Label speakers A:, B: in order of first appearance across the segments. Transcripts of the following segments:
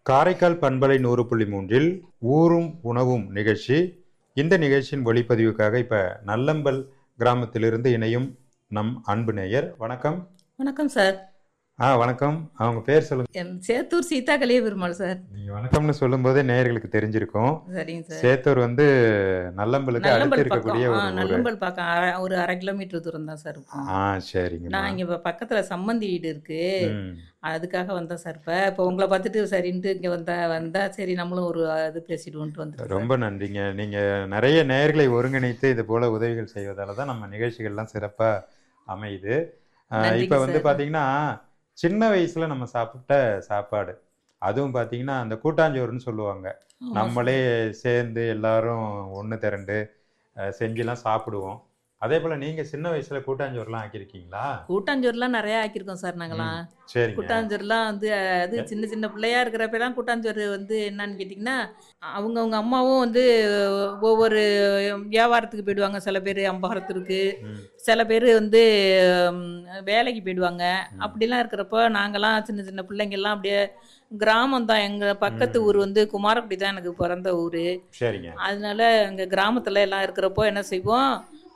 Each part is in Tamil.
A: காரைக்கால் பண்பலை நூறு புள்ளி மூன்றில் ஊரும் உணவும் நிகழ்ச்சி இந்த நிகழ்ச்சியின் ஒளிப்பதிவுக்காக இப்போ நல்லம்பல் கிராமத்திலிருந்து இணையும் நம் அன்பு நேயர் வணக்கம்
B: வணக்கம் சார்
A: ஆ வணக்கம் அவங்க பேர் சொல்லுங்க
B: என் சேத்தூர் சீதா கலிய பெருமாள் சார்
A: நீங்க வணக்கம்னு சொல்லும்போதே நேயர்களுக்கு தெரிஞ்சிருக்கும்
B: சரிங்க சார்
A: சேத்தூர் வந்து நல்லம்பலுக்கு அடுத்து
B: நல்லம்பல்
A: இருக்கக்கூடிய
B: பக்கம் ஆ,
A: ஒரு ஊர்
B: நல்லம்பல் பக்கம் அரை- ஒரு அரை கிலோமீட்டர் தூரம் தான் சார் இருக்கும்
A: ஆ சரிங்க
B: நான் இங்க இப்ப பக்கத்துல சம்மந்தி வீடு இருக்கு
A: ம்
B: அதுக்காக வந்தேன் சார் இப்ப இப்போ உங்களை பார்த்துட்டு சரின்ட்டு இங்க வந்தா வந்தா சரி நம்மளும் ஒரு இது பேசிடுவோன்ட்டு வந்து
A: ரொம்ப நன்றிங்க நீங்க நிறைய நேயர்களை ஒருங்கிணைத்து இது போல உதவிகள் செய்வதால தான் நம்ம நிகழ்ச்சிகள்லாம் சிறப்பா அமையுது அஹ்
B: நன்றிங்க
A: இப்ப வந்து
B: சார்.
A: பாத்தீங்கன்னா சின்ன வயசுல நம்ம சாப்பிட்ட சாப்பாடு அதுவும் பாத்தீங்கன்னா அந்த கூட்டாஞ்சோறுன்னு சொல்லுவாங்க நம்மளே சேர்ந்து எல்லாரும் ஒன்று திரண்டு அஹ் செஞ்செல்லாம் சாப்பிடுவோம் அதே போல நீங்க சின்ன வயசுல கூட்டாஞ்சோறுலாம் ஆக்கியிருக்கீங்களா
B: கூட்டாஞ்சோறுலாம் நிறைய ஆக்கியிருக்கோம் சார் நாங்களாம்
A: சரிங்க
B: கூட்டாஞ்சோறுலாம் வந்து அஹ், அது சின்ன சின்ன பிள்ளையா இருக்கிறப்பெல்லாம் கூட்டாஞ்சோறு வந்து என்னன்னு கேட்டிங்கன்னா அவங்கவுங்க அம்மாவும் வந்து ஒவ்வொரு வியாபாரத்துக்கு போயிடுவாங்க சில பேர் அம்பகரத்திற்கு
A: ம்,
B: சில பேர் வந்து ம், வேலைக்கு போயிடுவாங்க அப்படிலாம் இருக்கிறப்போ நாங்கெல்லாம் சின்ன சின்ன பிள்ளைங்கெல்லாம் அப்படியே கிராமம் தான் எங்கள் பக்கத்து
A: ம்.
B: ஊர் வந்து குமாரக்குடி தான் எனக்கு பிறந்த ஊர்
A: சரிங்க
B: அதனால எங்கள் கிராமத்தில் எல்லாம் இருக்கிறப்போ என்ன செய்வோம்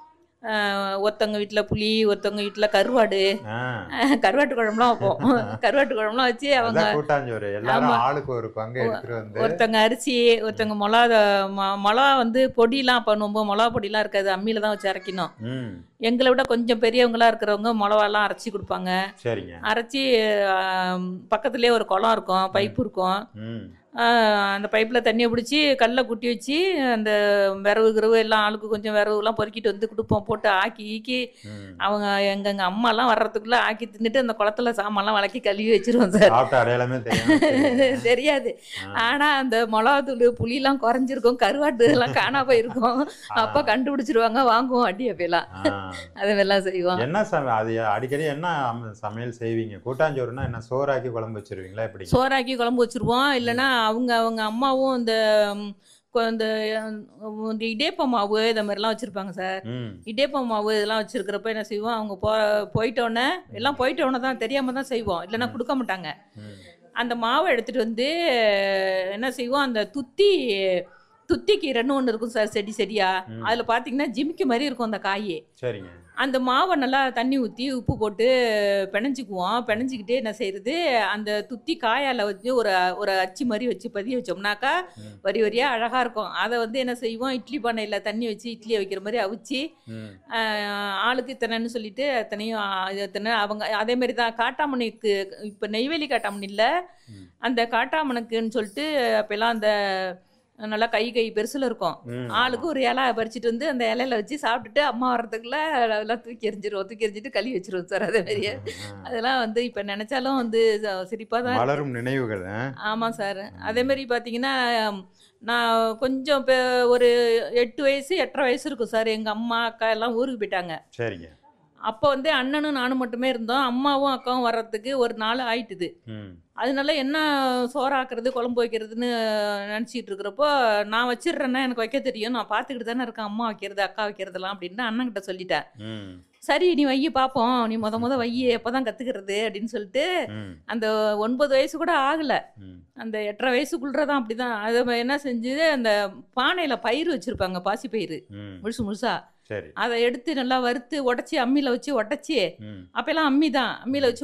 B: அஹ், ஒருத்தவங்க வீட்டில் புளி ஒருத்தவங்க வீட்டில் கருவாடு
A: ஆ
B: கருவாட்டு குழம்புலாம் வைப்போம் கருவாட்டு குழம்புலாம் வச்சு அவங்க
A: அதான் கூட்டாஞ்சோறு எல்லாரும்
B: ஆமா.
A: ஆளுக்கு ஒரு பங்கு எடுத்துட்டு வந்து
B: ஒருத்தவங்க அரிசி ஒருத்தவங்க மிளகா ம- மிளகா வந்து பொடிலாம் பண்ணும்போது மிளகா பொடிலாம் இருக்காது அம்மியில் தான் வச்சு அரைக்கணும்
A: ம்
B: எங்களை விட கொஞ்சம் பெரியவங்களா இருக்கிறவங்க மிளகாலாம் அரைச்சி கொடுப்பாங்க
A: சரிங்க
B: அரைச்சி ஆம், பக்கத்துலேயே ஒரு குளம் இருக்கும் பைப் இருக்கும்
A: ம்
B: ஆ, அந்த பைப்பில் தண்ணியை பிடிச்சி கல்லை குட்டி வச்சு அந்த விரவு கிரவு எல்லாம் ஆளுக்கு கொஞ்சம் விரவுலாம் பொறுக்கிட்டு வந்து கொடுப்போம் போட்டு ஆக்கி ஈக்கி
A: ம்
B: அவங்க எங்கெங்க அம்மாலாம் வர்றதுக்குள்ளே ஆக்கி தின்னுட்டு அந்த குளத்துல சாமான்லாம் விளக்கி கழுவி வச்சிருவோம் சார்
A: சாப்பிட்ட அடையாளமே தெரியும்
B: தெரியாது ஆனா அந்த மிளகாத்தூள் புளிலாம் குறைஞ்சிருக்கும் கருவாட்டு எல்லாம் காணா போயிருக்கும் அப்ப கண்டுபிடிச்சிருவாங்க வாங்குவோம் அடி அப்பெல்லாம் அதெல்லாம் செய்வோம்
A: என்ன சம அது அடிக்கடி என்ன அம- சமையல் செய்வீங்க கூட்டாஞ்சோறுனா என்ன சோறாக்கி குழம்பு வச்சிருவீங்களா எப்படி
B: சோறாக்கி குழம்பு வச்சிருவோம் இல்லைன்னா அவங்க அவங்க அம்மாவும் இந்த ம், கொ- இந்த ம், இந்த இடியப்ப மாவு இந்த மாதிரிலாம் வச்சிருப்பாங்க சார்
A: ம்
B: இடியப்ப மாவு இதெல்லாம் வச்சிருக்கிறப்ப என்ன செய்வோம் அவங்க போ போயிட்டோன்னே எல்லாம் போயிட்டோன்னே தான் தெரியாம தான் செய்வோம் இல்லைன்னா கொடுக்க மாட்டாங்க
A: ம்
B: அந்த மாவை எடுத்துட்டு வந்து என்ன செய்வோம் அந்த துத்தி துத்தி கீரைன்னு ஒன்று இருக்கும் சார் செடி செடியா
A: ம்.
B: அதில் பார்த்தீங்கன்னா ஜிமிக்கி மாதிரி இருக்கும் அந்த காய்
A: சரிங்க
B: அந்த மாவை நல்லா தண்ணி ஊற்றி உப்பு போட்டு பிணைஞ்சிக்குவோம் பிணைஞ்சிக்கிட்டு என்ன செய்யறது அந்த துத்தி காயால் வச்சு ஒரு ஒரு அச்சு மாதிரி வச்சு பதிய வச்சோம்னாக்கா
A: ம்.
B: வரி வரியாக அழகாக இருக்கும் அதை வந்து என்ன செய்வோம் இட்லி பானையில் தண்ணி வச்சு இட்லியை வைக்கிற மாதிரி அவிச்சு
A: ம்
B: ஆஹ், ஆளுக்கு இத்தனைன்னு சொல்லிட்டு அத்தனையும் ஆ, இது இத்தனை அவங்க அதே மாதிரி தான் காட்டாமணிக்கு இப்போ நெய்வேலி காட்டாமணி இல்லை
A: ம்.
B: அந்த காட்டாமணுக்குன்னு சொல்லிட்டு அப்போல்லாம் அந்த நல்லா கை கை பெருசில் இருக்கும்
A: ம்.
B: ஆளுக்கு ஒரு இலை பறிச்சுட்டு வந்து அந்த இலையில வச்சு சாப்பிட்டுட்டு அம்மா வர்றதுக்குள்ள அதெல்லாம் தூக்கி எறிஞ்சிருவோம் தூக்கி எறிஞ்சிட்டு கழுவி வச்சிருவோம் சார் அதே மாதிரியே
A: ம்.
B: அதெல்லாம் வந்து இப்போ நினைச்சாலும் வந்து சிரிப்பாக தான்
A: மலரும் நினைவுகள் ஆ?
B: ஆமாம் சார் அதே மாதிரி பார்த்தீங்கன்னா நான் கொஞ்சம் பெ- ஒரு எட்டு வயசு எட்டரை வயசு இருக்கும் சார் எங்கள் அம்மா அக்கா எல்லாம் ஊருக்கு போயிட்டாங்க
A: சரிங்க
B: அப்போ வந்து அண்ணனும் நானும் மட்டுமே இருந்தோம் அம்மாவும் அக்காவும் வர்றதுக்கு ஒரு நாள் ஆயிட்டுது
A: ம்
B: அதனால என்ன சோறாக்குறது குழம்பு வைக்கிறதுன்னு நினச்சிட்டு இருக்கிறப்போ நான் வச்சிடுறேன்னா எனக்கு வைக்க தெரியும் நான் பார்த்துக்கிட்டு தானே இருக்கேன் அம்மா வைக்கிறது அக்கா வைக்கிறதெல்லாம் அப்படின்னு அண்ணன்கிட்ட சொல்லிட்டேன்
A: ம்
B: சரி நீ வைய பார்ப்போம் நீ முத முத வைய எப்போ தான் கற்றுக்கிறது அப்படின்னு சொல்லிட்டு
A: ம்
B: அந்த ஒன்பது வயசு கூட ஆகலை
A: ம்
B: அந்த எட்டரை வயசுக்குள்ளே தான் அப்படி தான் அது என்ன செஞ்சது அந்த பானையில் பயிர் வச்சுருப்பாங்க பாசி பயிர்
A: ம்
B: முழுசு முழுசா
A: சரி
B: அதை எடுத்து நல்லா வறுத்து உடச்சி அம்மியில் வச்சு உடச்சி
A: ம்
B: அப்போல்லாம் அம்மி தான் அம்மியில் வச்சு